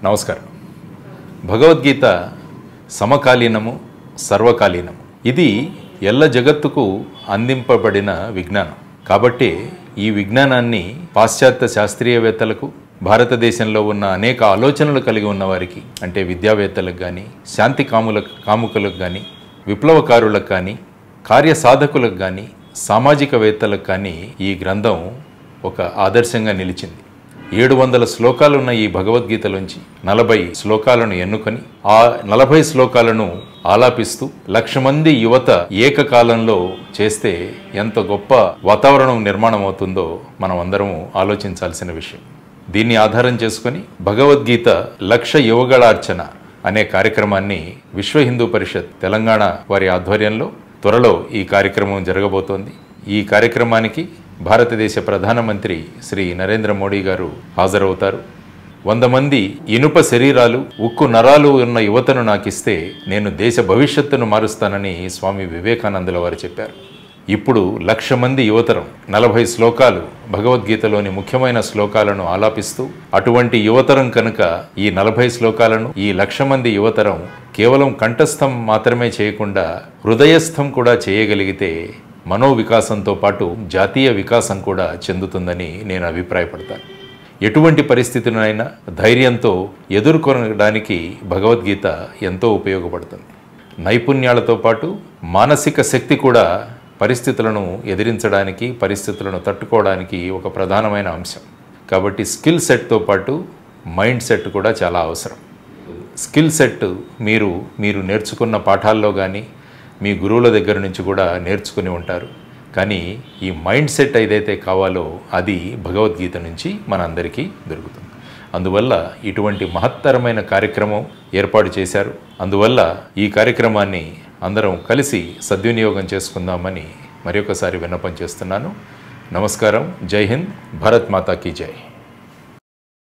నమస్కారం భగవద్గీత సమకాలీనము సర్వకాలీనము ఇది ఎల్ల జగత్తుకు అందింపబడిన విజ్ఞానం కాబట్టి ఈ విజ్ఞానాన్ని పాశ్చాత్య శాస్త్రీయవేత్తలకు భారతదేశంలో ఉన్న అనేక ఆలోచనలు కలిగి ఉన్న వారికి అంటే విద్యావేత్తలకు కానీ శాంతి కాములకు కాముకులకు కానీ విప్లవకారులకు కానీ కార్యసాధకులకు కానీ సామాజికవేత్తలకు కానీ ఈ గ్రంథం ఒక ఆదర్శంగా నిలిచింది ఏడు వందల శ్లోకాలు ఉన్న ఈ భగవద్గీతలోంచి నలభై శ్లోకాలను ఎన్నుకొని ఆ నలభై శ్లోకాలను ఆలాపిస్తూ లక్ష మంది యువత ఏకకాలంలో చేస్తే ఎంత గొప్ప వాతావరణం నిర్మాణం అవుతుందో మనం అందరం ఆలోచించాల్సిన విషయం దీన్ని ఆధారం చేసుకొని భగవద్గీత లక్ష యువగళార్చన అనే కార్యక్రమాన్ని విశ్వ హిందూ పరిషత్ తెలంగాణ వారి ఆధ్వర్యంలో త్వరలో ఈ కార్యక్రమం జరగబోతోంది ఈ కార్యక్రమానికి భారతదేశ ప్రధానమంత్రి శ్రీ నరేంద్ర మోడీ గారు హాజరవుతారు వంద మంది ఇనుప శరీరాలు ఉక్కు నరాలు ఉన్న యువతను నాకిస్తే నేను దేశ భవిష్యత్తును మారుస్తానని స్వామి వివేకానందుల వారు చెప్పారు ఇప్పుడు లక్ష మంది యువతరం నలభై శ్లోకాలు భగవద్గీతలోని ముఖ్యమైన శ్లోకాలను ఆలాపిస్తూ అటువంటి యువతరం కనుక ఈ నలభై శ్లోకాలను ఈ లక్ష మంది యువతరం కేవలం కంఠస్థం మాత్రమే చేయకుండా హృదయస్థం కూడా చేయగలిగితే మనోవికాసంతో పాటు జాతీయ వికాసం కూడా చెందుతుందని నేను అభిప్రాయపడతాను ఎటువంటి పరిస్థితినైనా ధైర్యంతో ఎదుర్కొనడానికి భగవద్గీత ఎంతో ఉపయోగపడుతుంది నైపుణ్యాలతో పాటు మానసిక శక్తి కూడా పరిస్థితులను ఎదిరించడానికి పరిస్థితులను తట్టుకోవడానికి ఒక ప్రధానమైన అంశం కాబట్టి స్కిల్ సెట్తో పాటు మైండ్ సెట్ కూడా చాలా అవసరం స్కిల్ సెట్ మీరు మీరు నేర్చుకున్న పాఠాల్లో కానీ మీ గురువుల దగ్గర నుంచి కూడా నేర్చుకుని ఉంటారు కానీ ఈ మైండ్ సెట్ ఏదైతే కావాలో అది భగవద్గీత నుంచి మనందరికీ దొరుకుతుంది అందువల్ల ఇటువంటి మహత్తరమైన కార్యక్రమం ఏర్పాటు చేశారు అందువల్ల ఈ కార్యక్రమాన్ని అందరం కలిసి సద్వినియోగం చేసుకుందామని మరొకసారి విన్నపం చేస్తున్నాను నమస్కారం జై హింద్ భారత్ మాతా కీ జై